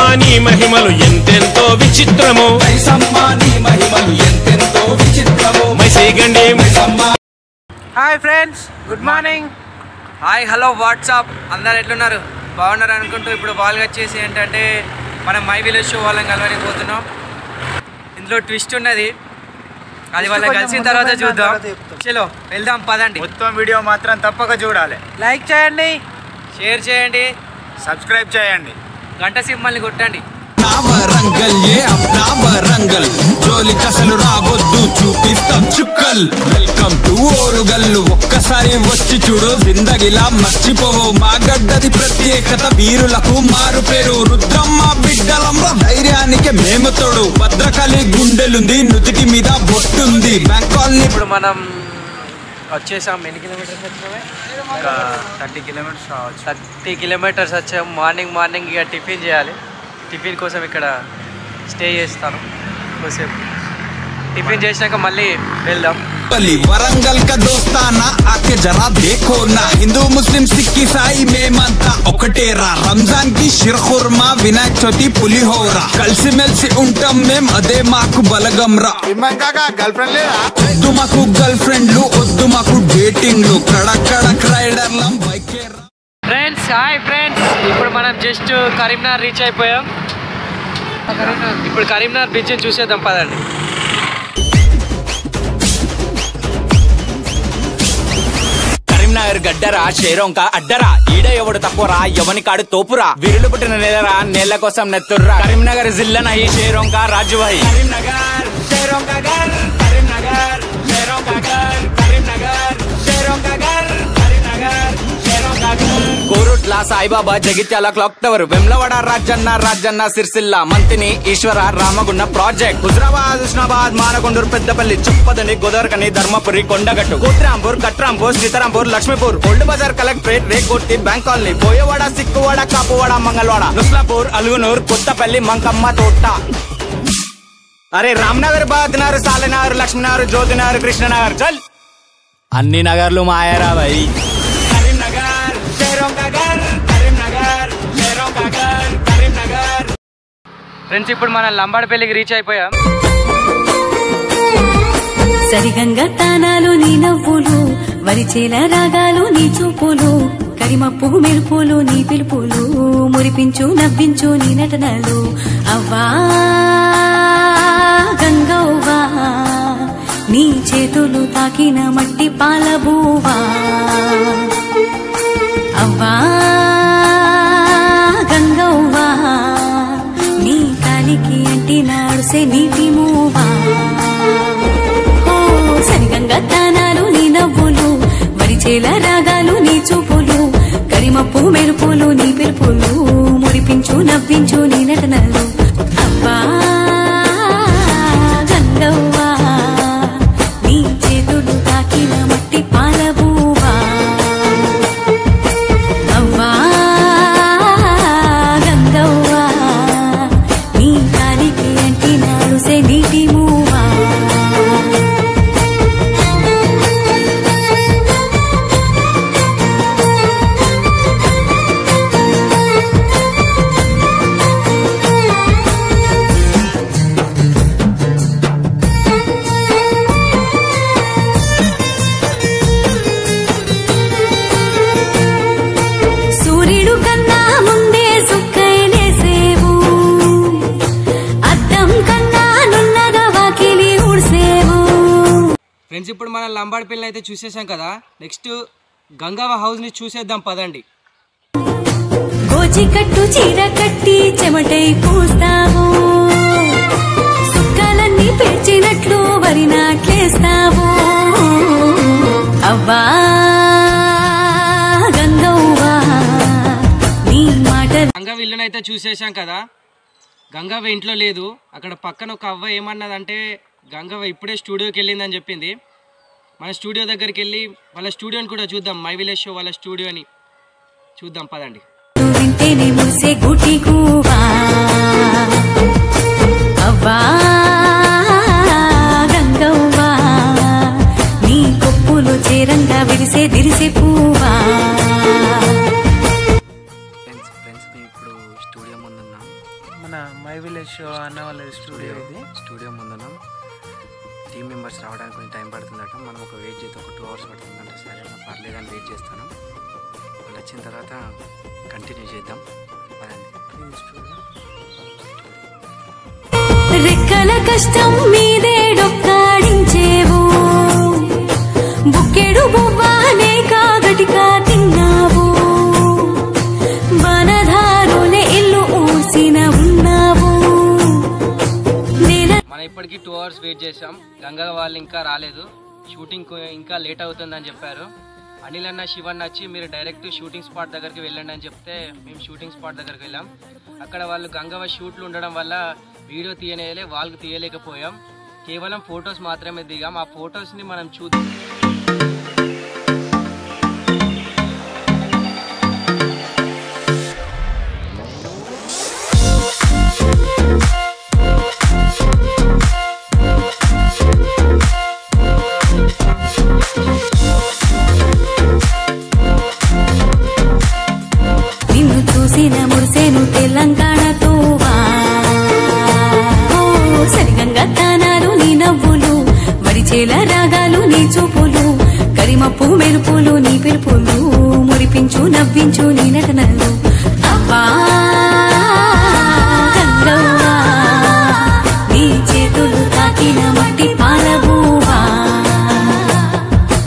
నీ మహిమలు ఎంతెంతో విచిత్రము మైసమ్మ నీ మహిమలు ఎంతెంతో విచిత్రము మైసేగండి Maisamma hi friends good morning hi hello what's up అందరు ఎట్లున్నారు బాగున్నారు అనుకుంటూ ఇప్పుడు వాళ్ళకి వచ్చేసి ఏంటంటే మనం మై విలేజ్ షో వాళ్ళని కలవడానికి పోతున్నాం ఇందులో ట్విస్ట్ ఉన్నది అది వాళ్ళని కొంచెం కలిసిన ముందు తర్వాత పోయిన చూద్దాం తర్వాత చెప్తాం. చలో వెళ్దాం పదండి మొత్తం వీడియో మాత్రం తప్పక చూడాలి లైక్ చేయండి షేర్ చేయండి సబ్స్క్రైబ్ చేయండి గంట సింహల్ని కొట్టండి నా వరంగల్ ఏ అప్నా వరంగల్ జోలి కసలు రావద్దు చూపిస్తాం చుక్కల్ వెల్కమ్ టు ఓరుగల్లు ఒక్కసారి వచ్చి చూడు జిందగిలా మర్చిపోవు మా గడ్డది ప్రత్యేకత వీరులకు మారు పేరు రుద్రమ్మ బిడ్డలంలో ధైర్యానికి మేము తోడు భద్రకాళి గుండెలుంది నుతికి మీద బొట్టుంది బ్యాంక్ కాలనీ ఇప్పుడు మనం వచ్చేసాం ఎన్ని కిలోమీటర్స్ వచ్చామే ఒక థర్టీ కిలోమీటర్స్ రావచ్చు థర్టీ కిలోమీటర్స్ వచ్చాం మార్నింగ్ మార్నింగ్ ఇక టిఫిన్ చేయాలి టిఫిన్ కోసం ఇక్కడ స్టే చేస్తాను కొద్దిసేపు టిఫిన్ చేసినాక మళ్ళీ వెళ్దాం बली वरंगल का दोस्ताना आके जरा देखो ना हिंदू मुस्लिम सिख ईसाई మేమంతా ఒకటేరా రంజాన్ కి షిర్ఖుర్మా వినాయక చవితి పులిహోర కలిసి మెలిసి ఉంటాం మేం అదే మాకు బలగం రా గర్ల్ ఫ్రెండ్ లేదా వద్దు మాకు గర్ల్ ఫ్రెండ్లు వద్దు మాకు డేటింగ్లు కడక్ కడక్ రైడర్లం బైకే రా ఫ్రెండ్స్ హాయ్ ఫ్రెండ్స్ ఇప్పుడు మనం జస్ట్ కరీంనగర్ రీచ్ అయిపోయాం ఇప్పుడు కరీంనగర్ బీచ్ చూసేద్దాం పదండి కరీంనగర్ గడ్డరా షేరోంక అడ్డరా ఈడ ఎవడు తక్కువరా ఎవని కాడు తోపురా వీరులు పుట్టిన నేలరా నేల కోసం నెత్తుర్రా కరీంనగర్ జిల్లన ఈ షేరోంక రాజువాయి కరీంనగర్ షేరోంక గర్ కరీంనగర్ షేరోంక గర్ కరీంనగర్ షేరోంక గర్ కరీంనగర్ షేరోంక గర్ కోరుట్ల సాయిబాబా జగిత్యాల క్లాక్ టవర్ వెమ్లవాడ రాజన్న రాజన్న సిరిసిల్ల మంతిని ఈశ్వర Ramagunda project Huzurabad Husnabad Manakondur Peddapalli Choppadandi Godavarikhani Dharmapuri Kondagattu Kothrampur Kathrampur Seetharampur Laxmipur old Bazar collectorate Rekurthi bank colony Boyawada Sikkuwada Kapuwada Mangalwada Nuslapur Alugunur Kothapalli Mankamma Thota అరే రామ్నగర్ బాద్నగర్ సాలనగర్ లక్ష్మీనగర్ జ్యోతినగర్ కృష్ణనగర్ చల్ అన్ని నగర్లు మాయరా భయ్ కరీంనగర్ షేరోం కగర్ కరీంనగర్ షేరోం కగర్ కరీంనగర్ ఫ్రెండ్స్ ఇప్పుడు మనం లంబాడపల్లికి రీచ్ అయిపోయాం సరిగంగ తానాలు నీ నవ్వులు వరిచేల రాగాలు నీ చూపులు కరిమప్పు మెరుపులు నీ పిలుపులు మురిపించు నవ్వించు నీ నటనలు అవ్వా గంగవ్వా నీ చేతులు తాకిన మట్టి పాలబూవా అవ్వా గంగవ్వా నీ కాలికి అంటిన అడుసే నీటి మూవా ఓ సరిగంగ తానాలు నీ నవ్వులు వరిచేల రాగాలు నీ చూపులు కరిమప్పు మెరుపులు నీ పిలుపులు మురిపించు నవ్వించు నీ నటనలు అబ్బా గంగవ్వా నీ చేతులు తాకిన మట్టి పాలబూవా అవ్వా గంగవ్వా నీ కాలికి అంటినాడు సే నీటి మూవా సూర్యుడు కన్నా ముందే సుక్కైలేసేవు అద్దం కన్నా నున్నగా వాకిలి ఊడ్సేవు ఫ్రెండ్స్ ఇప్పుడు మనం లంబాడపల్లి అయితే చూసేసాం కదా నెక్స్ట్ గంగావ హౌస్ ని చూసేద్దాం పదండి గోచి కట్టు చీర కట్టి చెమటై పూస్తావు సుక్కలన్నీ పేర్చినట్లు వరి నాట్లేస్తావు అవ్వా గంగవ్వా నీ మాటలు గంగవ్వ ఇల్లుని అయితే చూసేసాం కదా గంగవ్వ ఇంట్లో లేదు అక్కడ పక్కన ఒక అవ్వ ఏమన్నదంటే గంగవ్వ ఇప్పుడే స్టూడియోకి వెళ్ళిందని చెప్పింది మన స్టూడియో దగ్గరికి వెళ్ళి వాళ్ళ స్టూడియోని కూడా చూద్దాం మై విలేజ్ షో వాళ్ళ స్టూడియోని చూద్దాం పదండి వింటేనే మురిసే గుటి గువా అవ్వా గంగవ్వా నీ కొప్పులు చేరంగా విరిసే దిరిసే పువ్వా ఫ్రెండ్స్ ఫ్రెండ్స్ మేము ఇప్పుడు స్టూడియో ముందు ఉన్నాం మన మై విలేజ్ షో అన్న వాళ్ళ స్టూడియో ఇది స్టూడియో ముందున టీం మెంబర్స్ రావడానికి కొంచెం టైం పడుతుందట మనం ఒక వెయిట్ చేస్తే ఒక టూ అవర్స్ పడుతుందంటే సరే నాకు పర్లేదని వెయిట్ చేస్తాను వాళ్ళు వచ్చిన తర్వాత కంటిన్యూ చేద్దాం పదండి. ఇది స్టూడియో రెక్కల కష్టం మీదే డొక్కాడించేవు బుక్కెడు బువ్వానే కాగటిగా తిన్నావు వనధారులే ఇల్లు ఊసిన ఉన్నావు నెల మనం ఇప్పటికీ టూ అవర్స్ వెయిట్ చేసాం గంగా వాళ్ళు ఇంకా రాలేదు షూటింగ్ కు- ఇంకా లేట్ అవుతుందని చెప్పారు అనిల్ అన్న శివన్ వచ్చి మీరు డైరెక్ట్ షూటింగ్ స్పాట్ దగ్గరికి వెళ్ళండి అని చెప్తే మేము షూటింగ్ స్పాట్ దగ్గరికి వెళ్ళాం అక్కడ వాళ్ళు గంగవ షూట్లు ఉండడం వల్ల వీడియో తీయనేలే వాళ్ళకి తీయలేకపోయాం కేవలం ఫొటోస్ మాత్రమే దిగాం ఆ ఫొటోస్ని మనం చూద్దాం నిన్ను చూసిన మురిసేను తెలంగాణతో సరిగంగా తానాలు నీ నవ్వులు వడిచేల రాగాలు నీ చూపులు కరిమప్పు మెరుపులు నీ పిలుపులు మురిపించు నవ్వించు నీ నటనలు